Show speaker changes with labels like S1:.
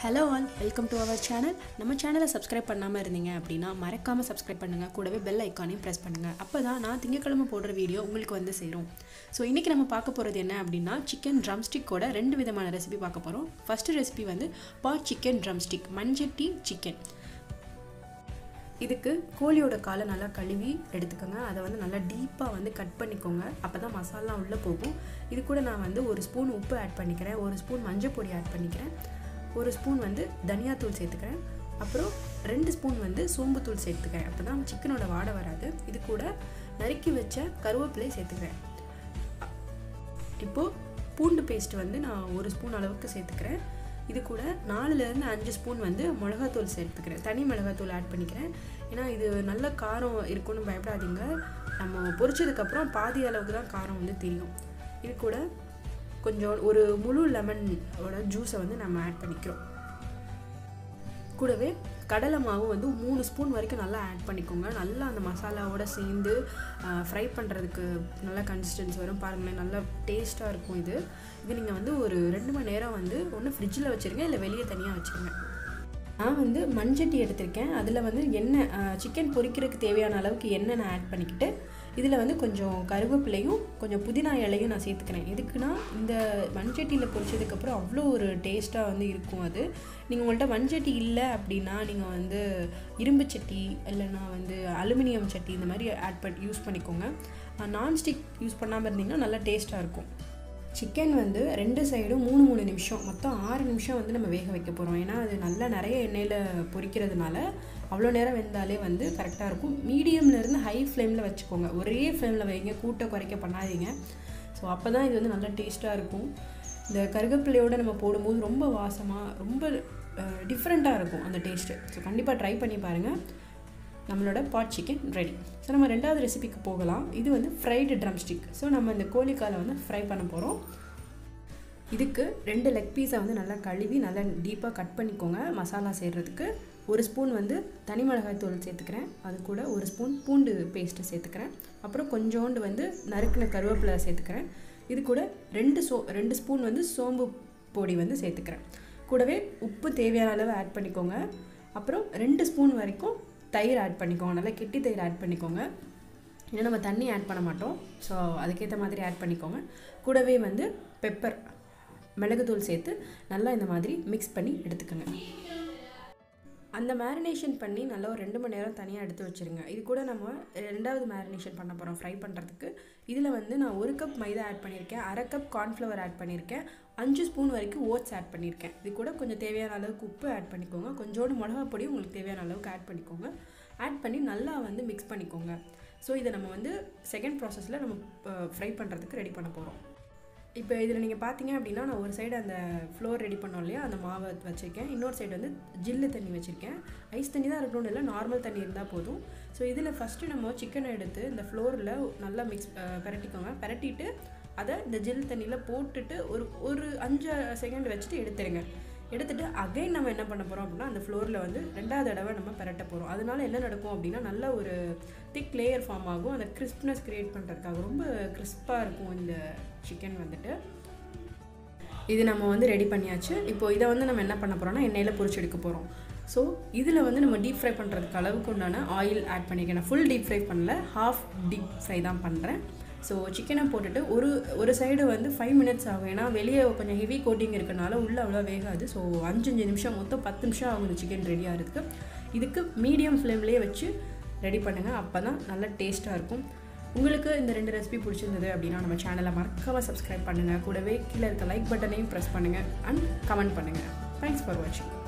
S1: hello all welcome to our channel நம்ம சேனலை subscribe பண்ணாமல் இருந்தீங்க அப்படின்னா மறக்காமல் சப்ஸ்கிரைப் பண்ணுங்கள் கூடவே பெல் ஐக்கானையும் ப்ரெஸ் பண்ணுங்கள் அப்போ தான் நான் திங்கக்கிழமை போடுற வீடியோ உங்களுக்கு வந்து சேரும் ஸோ இன்றைக்கி நம்ம பார்க்க போகிறது என்ன அப்படின்னா சிக்கன் ட்ரம்ஸ்டிக்கோட ரெண்டு விதமான ரெசிபி பார்க்க போகிறோம் ஃபஸ்ட்டு ரெசிபி வந்து பாட் சிக்கன் ட்ரம்ஸ்டிக் மஞ்சட்டி சிக்கன் இதுக்கு கோழியோட காலை நல்லா கழுவி எடுத்துக்கோங்க அதை வந்து நல்லா டீப்பாக வந்து கட் பண்ணிக்கோங்க அப்போ தான் மசாலா உள்ளே போகும் இது கூட நான் வந்து ஒரு ஸ்பூன் உப்பு ஆட் பண்ணிக்கிறேன் ஒரு ஸ்பூன் மஞ்சள் பொடி ஆட் பண்ணிக்கிறேன் ஒரு ஸ்பூன் வந்து தனியாத்தூள் சேர்த்துக்கிறேன் அப்புறம் ரெண்டு ஸ்பூன் வந்து சோம்புத்தூள் சேர்த்துக்கிறேன் அப்போ தான் சிக்கனோட வாடை வராது இது கூட நறுக்கி வச்ச கருவேப்பிலை சேர்த்துக்கிறேன் இப்போது பூண்டு பேஸ்ட் வந்து நான் ஒரு ஸ்பூன் அளவுக்கு சேர்த்துக்கிறேன் இது கூட நாலுலேருந்து அஞ்சு ஸ்பூன் வந்து மிளகாத்தூள் சேர்த்துக்கிறேன் தனி மிளகாத்தூள் ஆட் பண்ணிக்கிறேன் ஏன்னா இது நல்ல காரம் இருக்குன்னு பயப்படாதீங்க நம்ம பொரிச்சதுக்கப்புறம் பாதி அளவுக்கு தான் காரம் வந்து தெரியும் இது கூட கொஞ்சம் ஒரு முழு லெமனோட ஜூஸை வந்து நம்ம ஆட் பண்ணிக்கிறோம் கூடவே கடலை மாவு வந்து மூணு ஸ்பூன் வரைக்கும் நல்லா ஆட் பண்ணிக்கோங்க நல்லா அந்த மசாலாவோட சேர்ந்து ஃப்ரை பண்ணுறதுக்கு நல்லா கன்சிஸ்டன்சி வரும் பாருங்களேன் நல்லா டேஸ்ட்டாக இருக்கும் இது இது நீங்கள் வந்து ஒரு ரெண்டு மணி நேரம் வந்து ஒன்று ஃப்ரிட்ஜில் வச்சுருங்க இல்லை வெளியே தனியாக வச்சுருங்க நான் வந்து மண்சட்டி எடுத்திருக்கேன் அதில் வந்து எண்ணெய் சிக்கன் பொரிக்கிறதுக்கு தேவையான அளவுக்கு எண்ணெய் நான் ஆட் பண்ணிக்கிட்டு இதில் வந்து கொஞ்சம் கருவேப்பிலையும் கொஞ்சம் புதினா இலையும் நான் சேர்த்துக்கிறேன் எதுக்குன்னா இந்த மண்சட்டியில் பொரிச்சதுக்கப்புறம் அவ்வளோ ஒரு டேஸ்ட்டாக வந்து இருக்கும் அது நீங்கள் உங்கள்கிட்ட மண்சட்டி இல்லை அப்படின்னா நீங்கள் வந்து இரும்பு சட்டி இல்லைன்னா வந்து அலுமினியம் சட்டி இந்த மாதிரி ஆட் பண்ணி யூஸ் பண்ணிக்கோங்க நான்ஸ்டிக் யூஸ் பண்ணாமல் இருந்தீங்கன்னா நல்லா டேஸ்ட்டாக இருக்கும் சிக்கன் வந்து ரெண்டு சைடும் மூணு மூணு நிமிஷம் மொத்தம் ஆறு நிமிஷம் வந்து நம்ம வேக வைக்க போகிறோம் ஏன்னா அது நல்லா நிறைய எண்ணெயில் பொரிக்கிறதுனால அவ்வளோ நேரம் வெந்தாலே வந்து கரெக்டாக இருக்கும் மீடியம்லேருந்து ஹை ஃப்ளேமில் வச்சுக்கோங்க ஒரே ஃப்ளேமில் வைங்க கூட்ட குறைக்க பண்ணாதீங்க ஸோ அப்போ தான் இது வந்து நல்லா டேஸ்ட்டாக இருக்கும் இந்த கருகப்பிள்ளையோடு நம்ம போடும்போது ரொம்ப வாசமாக ரொம்ப டிஃப்ரெண்ட்டாக இருக்கும் அந்த டேஸ்ட்டு ஸோ கண்டிப்பாக ட்ரை பண்ணி பாருங்கள் நம்மளோட பாட் சிக்கன் ரெடி ஸோ நம்ம ரெண்டாவது ரெசிபிக்கு போகலாம் இது வந்து ஃப்ரைடு ட்ரம் ஸ்டிக் ஸோ நம்ம இந்த கோழிக்காலை வந்து ஃப்ரை பண்ண போகிறோம் இதுக்கு ரெண்டு லெக் பீஸை வந்து நல்லா கழுவி நல்லா டீப்பாக கட் பண்ணிக்கோங்க மசாலா செய்கிறதுக்கு ஒரு ஸ்பூன் வந்து தனி மிளகாய் தூள் சேர்த்துக்கிறேன் அது கூட ஒரு ஸ்பூன் பூண்டு பேஸ்ட்டு சேர்த்துக்கிறேன் அப்புறம் கொஞ்சோண்டு வந்து நறுக்கின கருவேப்பிலை சேர்த்துக்கிறேன் இது கூட ரெண்டு சோ ரெண்டு ஸ்பூன் வந்து சோம்பு பொடி வந்து சேர்த்துக்கிறேன் கூடவே உப்பு தேவையான அளவு ஆட் பண்ணிக்கோங்க அப்புறம் ரெண்டு ஸ்பூன் வரைக்கும் தயிர் ஆட் பண்ணிக்கோங்க நல்லா கெட்டி தயிர் ஆட் பண்ணிக்கோங்க ஏன்னா நம்ம தண்ணி ஆட் பண்ண மாட்டோம் ஸோ அதுக்கேற்ற மாதிரி ஆட் பண்ணிக்கோங்க கூடவே வந்து பெப்பர் மிளகுத்தூள் சேர்த்து நல்லா இந்த மாதிரி மிக்ஸ் பண்ணி எடுத்துக்கோங்க அந்த மேரினேஷன் பண்ணி நல்லா ஒரு ரெண்டு மணி நேரம் தனியாக எடுத்து வச்சுருங்க இது கூட நம்ம ரெண்டாவது மேரினேஷன் பண்ண போகிறோம் ஃப்ரை பண்ணுறதுக்கு இதில் வந்து நான் ஒரு கப் மைதா ஆட் பண்ணியிருக்கேன் அரை கப் கார்ன்ஃப்ளவர் ஆட் பண்ணியிருக்கேன் அஞ்சு ஸ்பூன் வரைக்கும் ஓட்ஸ் ஆட் பண்ணியிருக்கேன் இது கூட கொஞ்சம் தேவையான அளவுக்கு உப்பு ஆட் பண்ணிக்கோங்க கொஞ்சோண்டு மிளகா பொடி உங்களுக்கு தேவையான அளவுக்கு ஆட் பண்ணிக்கோங்க ஆட் பண்ணி நல்லா வந்து மிக்ஸ் பண்ணிக்கோங்க ஸோ இதை நம்ம வந்து செகண்ட் ப்ராசஸில் நம்ம ஃப்ரை பண்ணுறதுக்கு ரெடி பண்ண போகிறோம் இப்போ இதில் நீங்கள் பார்த்தீங்க அப்படின்னா நான் ஒரு சைடு அந்த ஃப்ளோர் ரெடி பண்ணோம் இல்லையா அந்த மாவை வச்சுருக்கேன் இன்னொரு சைடு வந்து ஜில்லு தண்ணி வச்சுருக்கேன் ஐஸ் தண்ணி தான் இருக்கணும்னு இல்லை நார்மல் தண்ணி இருந்தால் போதும் ஸோ இதில் ஃபஸ்ட்டு நம்ம சிக்கனை எடுத்து இந்த ஃப்ளோரில் நல்லா மிக்ஸ் பரட்டிக்கோங்க பரட்டிட்டு அதை இந்த ஜில் தண்ணியில் போட்டுட்டு ஒரு ஒரு அஞ்சு செகண்ட் வச்சுட்டு எடுத்துருங்க எடுத்துகிட்டு அகைன் நம்ம என்ன பண்ண போகிறோம் அப்படின்னா அந்த ஃப்ளோரில் வந்து ரெண்டாவது தடவை நம்ம பரட்ட போகிறோம் அதனால என்ன நடக்கும் அப்படின்னா நல்ல ஒரு திக் லேயர் ஃபார்ம் ஆகும் அந்த கிறிஸ்ப்னஸ் க்ரியேட் பண்ணுறதுக்காக ரொம்ப கிறிஸ்பாக இருக்கும் இந்த சிக்கன் வந்துட்டு இது நம்ம வந்து ரெடி பண்ணியாச்சு இப்போ இதை வந்து நம்ம என்ன பண்ண போகிறோம்னா எண்ணெயில் பொரிச்சு எடுக்க போகிறோம் ஸோ இதில் வந்து நம்ம டீப் ஃப்ரை பண்ணுறதுக்கு அளவுக்கு உண்டான ஆயில் ஆட் பண்ணிக்கிறேன் ஃபுல் டீப் ஃப்ரை பண்ணல ஹாஃப் டீப் ஃப்ரை தான் பண்ணுறேன் ஸோ சிக்கனை போட்டுட்டு ஒரு ஒரு சைடு வந்து ஃபைவ் மினிட்ஸ் ஆகும் ஏன்னா வெளியே கொஞ்சம் ஹெவி கோட்டிங் இருக்கனால உள்ளே அவ்வளோ வேகாது ஸோ அஞ்சு அஞ்சு நிமிஷம் மொத்தம் பத்து நிமிஷம் ஆகும் இந்த சிக்கன் ரெடி ஆகிறதுக்கு இதுக்கு மீடியம் ஃப்ளேம்லேயே வச்சு ரெடி பண்ணுங்கள் அப்போ தான் நல்லா டேஸ்ட்டாக இருக்கும் உங்களுக்கு இந்த ரெண்டு ரெசிபி பிடிச்சிருந்தது அப்படின்னா நம்ம சேனலை மறக்காமல் சப்ஸ்கிரைப் பண்ணுங்கள் கூடவே கீழே இருக்க லைக் பட்டனையும் ப்ரெஸ் பண்ணுங்கள் அண்ட் கமெண்ட் பண்ணுங்கள் தேங்க்ஸ் ஃபார் வாட்சிங்